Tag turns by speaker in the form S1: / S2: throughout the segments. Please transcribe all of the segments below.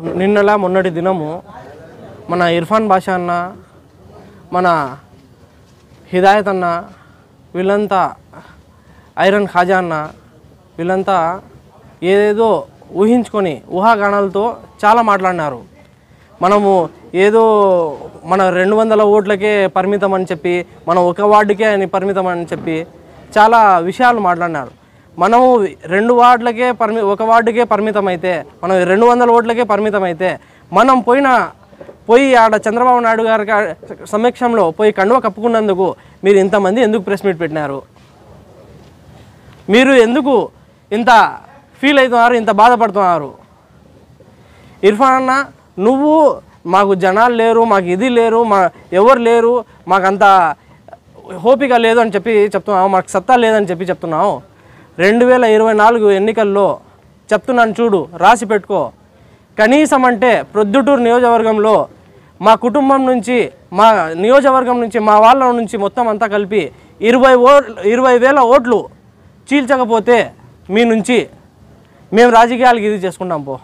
S1: నిన్నలా మొన్నటి దినము మన ఇర్ఫాన్ బాషా అన్న మన హిదాయత్ అన్న వీళ్ళంతా ఐరన్ ఖాజా అన్న వీళ్ళంతా ఏదేదో ఊహించుకొని ఊహాగానాలతో చాలా మాట్లాడినారు మనము ఏదో మన రెండు వందల ఓట్లకే పరిమితం అని చెప్పి మనం ఒక వార్డుకే అని పరిమితం అని చెప్పి చాలా విషయాలు మాట్లాడినారు మనము రెండు వార్డులకే పరిమి ఒక వార్డుకే పరిమితం అయితే మనం రెండు వందల ఓట్లకే పరిమితం అయితే మనం పోయిన పోయి ఆడ చంద్రబాబు నాయుడు గారి కా- సమక్షంలో పోయి కండువ కప్పుకున్నందుకు మీరు ఇంతమంది ఎందుకు ప్రెస్ మీట్ పెట్టినారు మీరు ఎందుకు ఇంత ఫీల్ అవుతున్నారు ఇంత బాధపడుతున్నారు ఇర్ఫాన్ అన్న నువ్వు మాకు జనాలు లేరు మాకు ఇది లేరు మా ఎవరు లేరు మాకంత హోపిక లేదు అని చెప్పి చెప్తున్నావు మాకు సత్తా లేదని చెప్పి చెప్తున్నావు రెండు వేల ఇరవై నాలుగు ఎన్నికల్లో చెప్తున్నాను చూడు రాసి పెట్టుకో కనీసం అంటే ప్రొద్దుటూరు నియోజకవర్గంలో మా కుటుంబం నుంచి మా నియోజకవర్గం నుంచి మా వాళ్ళ నుంచి మొత్తం అంతా కలిపి ఇరవై ఓ ఇరవై వేల ఓట్లు చీల్చకపోతే మీ నుంచి మేము రాజకీయాలకు ఇది చేసుకుంటాం పో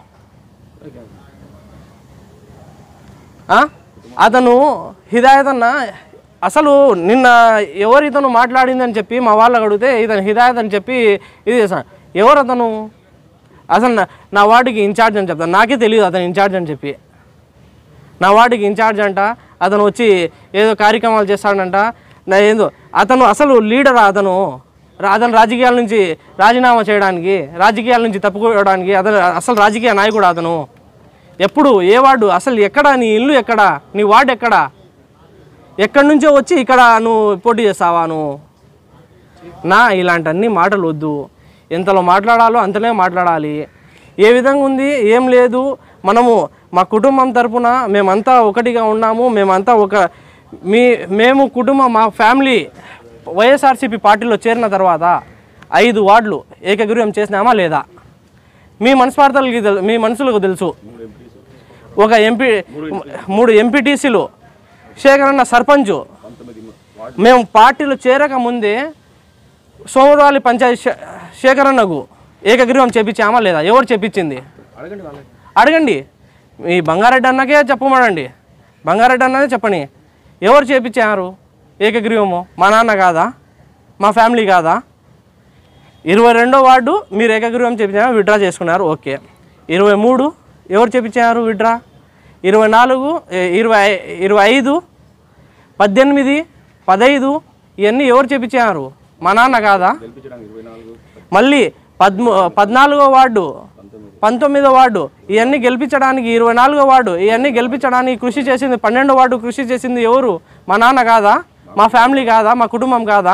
S1: ఆ? అతను హిదాయత్ అన్న అసలు నిన్న ఎవరు ఇతను మాట్లాడిందని చెప్పి మా వాళ్ళకి అడిగితే ఇతను హిదాయత్ అని చెప్పి ఇది చేశాను ఎవరు అతను అసలు నా- నా వార్డుకి ఇన్ఛార్జ్ అని చెప్తాను నాకే తెలియదు అతను ఇన్ఛార్జ్ అని చెప్పి నా వార్డుకి ఇన్ఛార్జ్ అంట అతను వచ్చి ఏదో కార్యక్రమాలు చేస్తాడంట నా ఏందో అతను అసలు లీడర్ అతను రా- అతను రాజకీయాల నుంచి రాజీనామా చేయడానికి రాజకీయాల నుంచి తప్పుకోవడానికి అతను అసలు రాజకీయ నాయకుడు అతను ఎప్పుడు ఏ వార్డు అసలు ఎక్కడ నీ ఇల్లు ఎక్కడ నీ వార్డు ఎక్కడ ఎక్కడి నుంచో వచ్చి ఇక్కడ నువ్వు పోటీ చేస్తావా నువ్వు నా ఇలాంటి మాటలు వద్దు ఎంతలో మాట్లాడాలో అంతనే మాట్లాడాలి ఏ విధంగా ఉంది ఏం లేదు మనము మా కుటుంబం తరపున మేమంతా ఒకటిగా ఉన్నాము మేమంతా ఒక మీ మేము కుటుంబం మా ఫ్యామిలీ వైఎస్ఆర్సీపీ పార్టీలో చేరిన తర్వాత ఐదు వార్డులు ఏకగ్రీవం చేసినామా లేదా మీ మనస్పార్థాలకి తెలు మీ మనసులకు తెలుసు ఒక ఎంపీ మూడు ఎంపీటీసీలు శేఖరన్న సర్పంచ్ మేము పార్టీలో చేరక ముందే సోమరాలి పంచాయతీ శే- శేఖరన్నకు ఏకగ్రీవం చేపించామా లేదా ఎవరు చేపించింది అడగండి మీ బంగారెడ్డి అన్నకే చెప్పమనండి బంగారెడ్డి అన్నదే చెప్పని ఎవరు చేపించారు ఏకగ్రీవము మా నాన్న కాదా మా ఫ్యామిలీ కాదా ఇరవై రెండో వార్డు మీరు ఏకగ్రీవం చేపించారు విడ్రా చేసుకున్నారు ఓకే ఇరవై మూడు ఎవరు చేపించారు విడ్రా ఇరవై నాలుగు ఏ- ఇరవై ఇరవై ఐదు పద్దెనిమిది పదైదు ఇవన్నీ ఎవరు చేపించారు మా నాన్న కాదా మళ్ళీ పద్ము పద్నాలుగో వార్డు పంతొమ్మిదో వార్డు ఇవన్నీ గెలిపించడానికి ఇరవై నాలుగో వార్డు ఇవన్నీ గెలిపించడానికి కృషి చేసింది పన్నెండో వార్డు కృషి చేసింది ఎవరు మా నాన్న కాదా మా ఫ్యామిలీ కాదా మా కుటుంబం కాదా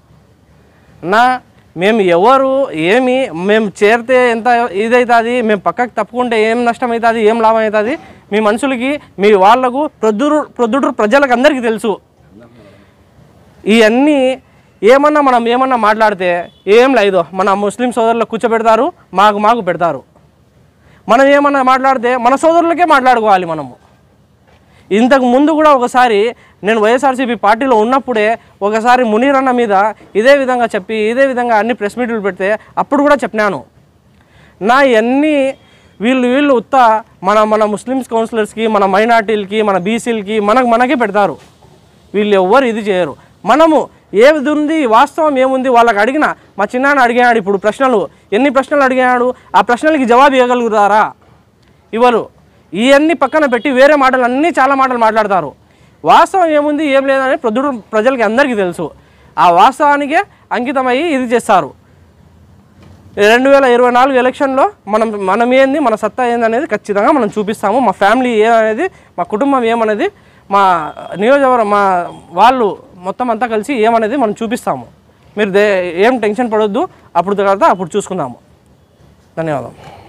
S1: నా మేము ఎవరు ఏమి మేము చేరితే ఎంత ఇదవుతుంది మేము పక్కకు తప్పుకుంటే ఏం నష్టం అవుతుంది ఏం లాభం అవుతుంది మీ మనుషులకి మీ వాళ్ళకు ప్రొద్దురు ప్రొద్దుటూరు ప్రజలకు అందరికీ తెలుసు ఇవన్నీ ఏమన్నా మనం ఏమన్నా మాట్లాడితే ఏం లేదు మన ముస్లిం సోదరులకు కూర్చోబెడతారు మాకు మాకు పెడతారు మనం ఏమన్నా మాట్లాడితే మన సోదరులకే మాట్లాడుకోవాలి మనము ఇంతకు ముందు కూడా ఒకసారి నేను వైఎస్ఆర్సీపీ పార్టీలో ఉన్నప్పుడే ఒకసారి మునీర్ అన్న మీద ఇదే విధంగా చెప్పి ఇదే విధంగా అన్ని ప్రెస్ మీట్లు పెడితే అప్పుడు కూడా చెప్పినాను నా ఇవన్నీ వీళ్ళు వీళ్ళు ఉత్త మన మన ముస్లిమ్స్ కౌన్సిలర్స్కి మన మైనార్టీలకి మన బీసీలకి మనకు మనకే పెడతారు వీళ్ళు ఎవ్వరు ఇది చేయరు మనము ఏది ఉంది వాస్తవం ఏముంది వాళ్ళకి అడిగిన మా చిన్నాన్న అడిగాడు ఇప్పుడు ప్రశ్నలు ఎన్ని ప్రశ్నలు అడిగాడు ఆ ప్రశ్నలకి జవాబు ఇవ్వగలుగుతారా ఇవ్వరు ఇవన్నీ పక్కన పెట్టి వేరే మాటలు అన్నీ చాలా మాటలు మాట్లాడతారు వాస్తవం ఏముంది ఏం లేదని ప్రొద్దుడు ప్రజలకి అందరికీ తెలుసు ఆ వాస్తవానికే అంకితమయ్యి ఇది చేస్తారు రెండు వేల ఇరవై నాలుగు ఎలక్షన్లో మనం మనం ఏంది మన సత్తా ఏంది అనేది ఖచ్చితంగా మనం చూపిస్తాము మా ఫ్యామిలీ ఏమనేది మా కుటుంబం ఏమనేది మా నియోజకవర్గం మా వాళ్ళు మొత్తం అంతా కలిసి ఏమనేది మనం చూపిస్తాము మీరు దే ఏం టెన్షన్ పడొద్దు అప్పుడు తర్వాత అప్పుడు చూసుకుందాము ధన్యవాదాలు